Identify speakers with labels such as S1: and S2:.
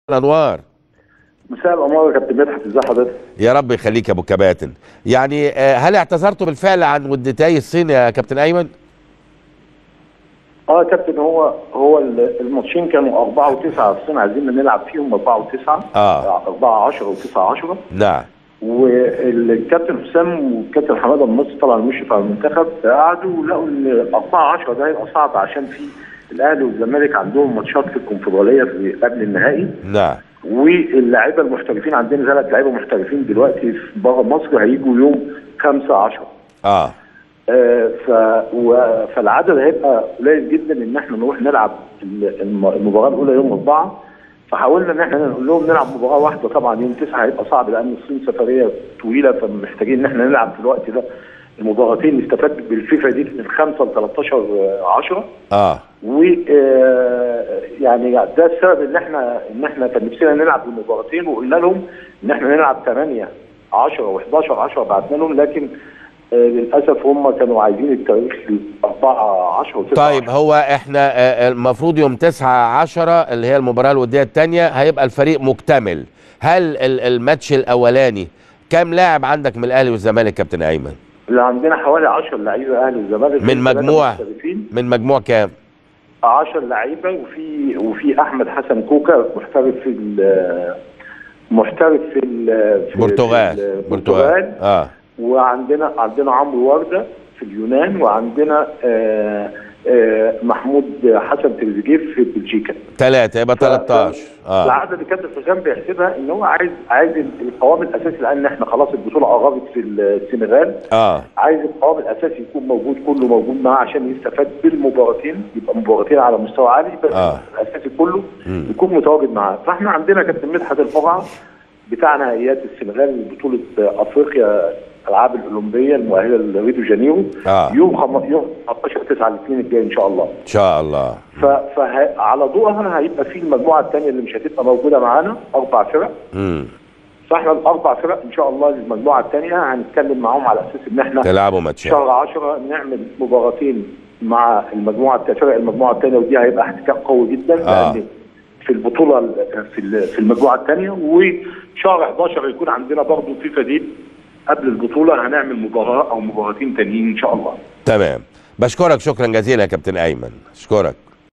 S1: الانوار
S2: مساء الامور يا كابتن مدحت ازي حضرتك؟
S1: يا رب يخليك يا ابو كباتن يعني آه، هل اعتذرتوا بالفعل عن ودتي الصين يا كابتن ايمن
S2: اه يا كابتن هو هو ال- الماتشين كانوا 4 و9 الصين عايزين نلعب فيهم 4 و9
S1: آه.
S2: 4 10 و9 10
S1: نعم
S2: والكابتن حسام والكابتن حماده النصر طبعا المشرف على المنتخب قعدوا لقوا ان 4 10 ده هيبقى صعب عشان في الاهلي والزمالك عندهم ماتشات في الكونفدراليه في قبل النهائي
S1: نعم
S2: واللاعيبه المحترفين عندنا ثلاث لعيبه محترفين دلوقتي في بره مصر هيجوا يوم 5 10
S1: اه
S2: آه، ف و- فالعدد هيبقى قليل جدا ان احنا نروح نلعب ال- الم- المباراه الاولى يوم اربعه فحاولنا ان احنا نقول لهم نلعب مباراه واحده طبعا يوم تسعه هيبقى صعب لان الصين سفريه طويله فمحتاجين ان احنا نلعب في الوقت ده المباراتين نستفاد بالفيفا دي من 5 ل 13 10
S1: اه
S2: و آه، يعني ده السبب ان احنا ان احنا كان نفسنا نلعب المباراتين وقلنا لهم ان احنا نلعب 8 10 و11 10 بعتنا لهم لكن آه، للاسف هم كانوا عايزين التاريخ 4 10 و9
S1: طيب هو احنا آه، المفروض يوم 9 10 اللي هي المباراه الوديه الثانيه هيبقى الفريق مكتمل هل ال- الماتش الاولاني كام لاعب عندك من الاهلي والزمالك كابتن ايمن
S2: اللي عندنا حوالي 10 لعيبه اهلي الزمالك
S1: من
S2: ثلاثة
S1: مجموع
S2: محترفين.
S1: من مجموع كام
S2: 10 لعيبه وفي وفي احمد حسن كوكا محترف في ال- محترف في ال- في
S1: برتغال
S2: في
S1: برتغال
S2: البرتغال
S1: اه
S2: وعندنا عندنا عمرو ورده في اليونان وعندنا آه آه محمود حسن تريزيجيه في بلجيكا
S1: ثلاثة يبقى 13 اه
S2: العدد اللي كابتن حسام بيحسبها ان هو عايز عايز القوام الاساسي لان احنا خلاص البطوله قربت في السنغال
S1: اه
S2: عايز القوام الاساسي يكون موجود كله موجود معاه عشان يستفاد بالمباراتين يبقى مباراتين على مستوى عالي بس
S1: آه.
S2: الاساسي كله
S1: مم.
S2: يكون متواجد معاه فاحنا عندنا كابتن مدحت الفرعه بتاع نهائيات السنغال بطوله افريقيا الالعاب الاولمبيه المؤهله لريو جانيرو
S1: آه.
S2: يوم خم... يوم 15 9 الاثنين الجاي ان شاء الله
S1: ان شاء الله
S2: ف... فعلى ضوءها هيبقى في المجموعه الثانيه اللي مش هتبقى موجوده معانا اربع فرق
S1: امم
S2: فاحنا الاربع فرق ان شاء الله المجموعه الثانيه هنتكلم معاهم على اساس ان احنا
S1: تلعبوا ماتشات
S2: شهر 10 نعمل مباراتين مع المجموعه فرق المجموعه الثانيه ودي هيبقى احتكاك قوي جدا
S1: آه.
S2: لان في البطوله ال- في ال- في المجموعه الثانيه وشهر 11 يكون عندنا برضه في فريق قبل البطوله هنعمل مباراه او مباراتين تانيين ان شاء الله
S1: تمام بشكرك شكرا جزيلا يا كابتن ايمن اشكرك